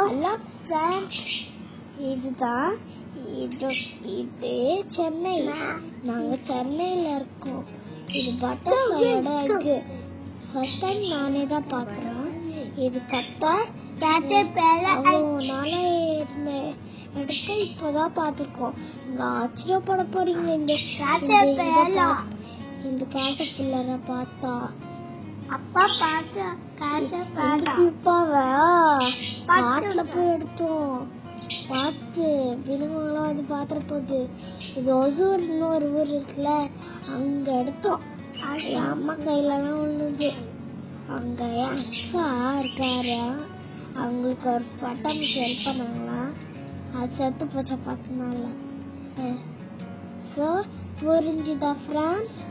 hello friends இதுதான் இது இது சென்னை நாங்க சென்னையில இருக்கோம் இது பட்டர்ஃப்ளையோட எக்கு ஃபர்ஸ்ட் டைம் நானே தான் பார்க்குறேன் இது கத்தா அவ்வளோ நாளே இருந்தேன் எடுத்து இப்போதான் பார்த்துருக்கோம் இங்க ஆச்சரியப்பட போறீங்க இந்த இந்த- இத பா- இந்த கேட்ட பிள்ளரை பார்த்தா அப்பா பார்த்து காசு பிப்பாவ காட்டுல போய் எடுத்தோம் பார்த்து விலங்குகளும் வந்து பாத்திர போகுது இது ஒசூர்னு ஒரு ஊர் இருக்குல்ல அங்க எடுத்தோம் என் அம்மா கையில தான் விழுந்தது அங்க என் அக்கா இருக்காரு அவங்களுக்கு ஒரு பட்டாம்பூச்சி ஹெல்ப் பண்ணாங்களாம் அது செத்து போச்ச பத்து நாள்ல ஸோ புரிஞ்சுதா ஃப்ரெண்ட்ஸ்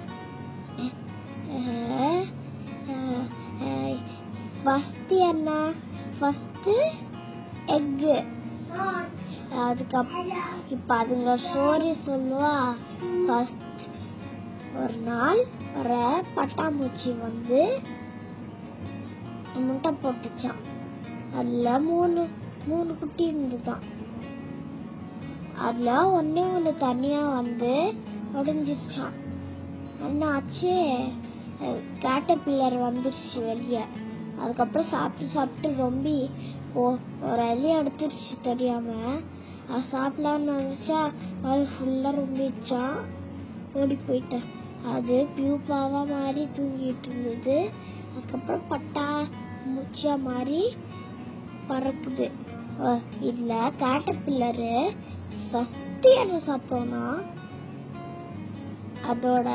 ஃபஸ்ட்டு என்ன ஃபஸ்ட்டு எக்கு அதுக்கப்புறம் இப்போ அதுங்க ஸ்டோரி சொல்லுவா ஃபஸ்ட் ஒரு நாள் ஒரு பட்டாம்பூச்சி வந்து முட்டை போட்டுச்சான் அதுல மூணு மூணு குட்டி இருந்துதான் அதுல ஒண்ணே ஒண்ணு தனியா வந்து உடைஞ்சிருச்சான் என்னாச்சு கேட்டபில்லர் வந்துருச்சு வெளியே அதுக்கப்புறம் சாப்பிட்டு சாப்பிட்டு ரொம்ப ஓ- ஒரு எலி எடுத்துருச்சு தெரியாம அது சாப்பிடலான்னு நினைச்சா அது ஃபுல்லா ரொம்பிடுச்சான் ஓடி போயிட்டேன் அது பியூப்பாவா மாறி தூங்கிட்டு இருந்தது அதுக்கப்புறம் பட்டா முச்சியா மாறி பறக்குது அஹ் இதுல கேட்டபில்லரு ஃபர்ஸ்ட் என்ன சாப்பிட்டோம்னா அதோட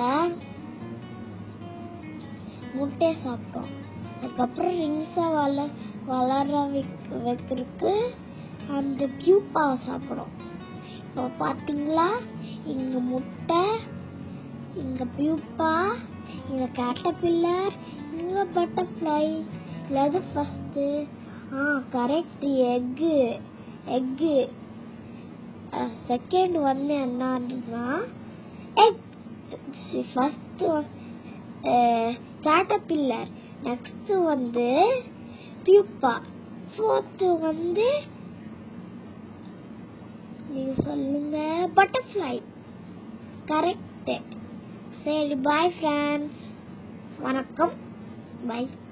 முட்டையை சாப்பிட்டோம் அதுக்கப்புறம் ரிங்ஸை வள வளர வைக்க வைக்கிறதுக்கு அந்த பியூப்பாவை சாப்பிடும் இப்போ பார்த்தீங்களா இங்க முட்டை இங்க பியூப்பா இங்க கேட்டபில்லர் இங்க பட்டர்ஃப்ளை இது ஃபர்ஸ்ட் ஆ கரெக்ட் எக்கு எக்கு செகண்ட் வந்து என்னன்னா எக் ஃபர்ஸ்ட் கேட்டபில்லர் நெக்ஸ்ட் வந்து பியூப்பா ஃபோர்த்து வந்து நீங்க சொல்லுங்க பட்டர்ஃப்ளை கரெக்ட் சரி பாய் ஃப்ரெண்ட்ஸ் வணக்கம் பை